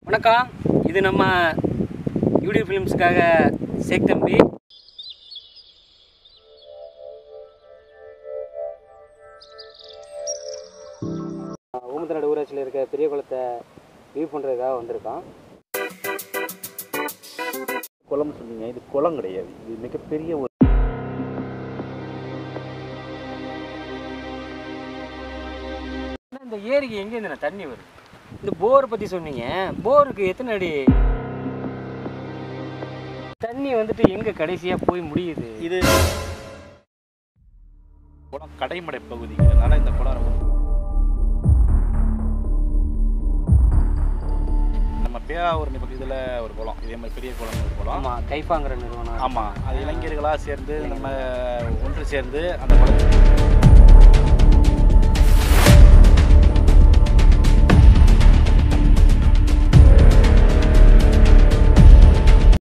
வணக்கம் இது நம்ம யூடியூப் ஃபிலிம்ஸுக்காக சேக் தம்பி ஊமத்தநாடு ஊராட்சியில் இருக்க பெரிய குளத்தை வியூ பண்ணுறதுக்காக வந்திருக்கோம் குளம் சொன்னீங்க இது குளம் கிடையாது இது மிகப்பெரிய ஒரு ஆனா இந்த ஏரிக்கு எங்கேருந்து தண்ணி வருது இந்த போரை பற்றி சொன்னீங்க போருக்கு எத்தனை அடி தண்ணி வந்துட்டு எங்கே கடைசியாக போய் முடியுது இது குளம் கடைமடை பகுதிங்கிறதுனால இந்த குளம் ரொம்ப நம்ம பேராவூரணி பக்கத்தில் ஒரு குளம் இதே மாதிரி பெரிய குளம் ஒரு குளம் ஆமாம் கைஃபாங்கிற நிறுவனம் ஆமாம் அது இளைஞர்களாக சேர்ந்து நம்ம ஒன்று சேர்ந்து அந்த குளத்தை